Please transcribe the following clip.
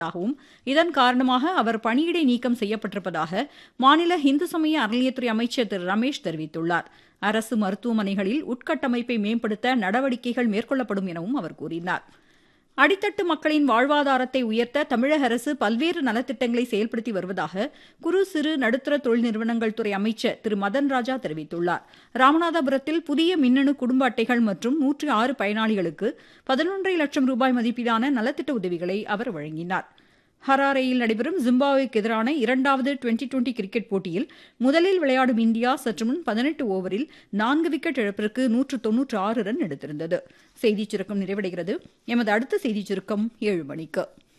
ஆகவும் இதன் காரணமாக அவர் பணியிடை நீக்கம் செய்யப்பட்டிருப்பதாக மாநில இந்து சமய அறநிலையத்துறை அமைச்சர் திரு ரமேஷ் தெரிவித்துள்ளார் அரசு மருத்துவமனைகளில் உட்கட்டமைப்பை மேம்படுத்த நடவடிக்கைகள் மேற்கொள்ளப்படும் எனவும் அவர் கூறினார் அடித்தட்டு மக்களின் வாழ்வாதாரத்தை உயர்த்த தமிழக அரசு பல்வேறு நலத்திட்டங்களை செயல்படுத்தி வருவதாக குறு சிறு நடுத்தர தொழில் நிறுவனங்கள் துறை அமைச்சர் திரு மதன் ராஜா தெரிவித்துள்ளார் ராமநாதபுரத்தில் புதிய மின்னணு குடும்ப அட்டைகள் மற்றும் நூற்றி ஆறு பயனாளிகளுக்கு பதினொன்றரை லட்சம் ரூபாய் மதிப்பிலான நலத்திட்ட உதவிகளை அவர் வழங்கினார் ஹராரேயில் நடைபெறும் ஜிம்பாப்வேக்கு எதிரான இரண்டாவது டுவெண்டி டுவெண்டி கிரிக்கெட் போட்டியில் முதலில் விளையாடும் இந்தியா சற்று முன் பதினெட்டு ஓவரில் நான்கு விக்கெட் இழப்பிற்கு நூற்று தொன்னூற்று ஆறு ரன் எடுத்திருந்தது செய்திச் சுருக்கம் நிறைவடைகிறது எமது அடுத்த செய்திச் சுருக்கம் ஏழு மணிக்கு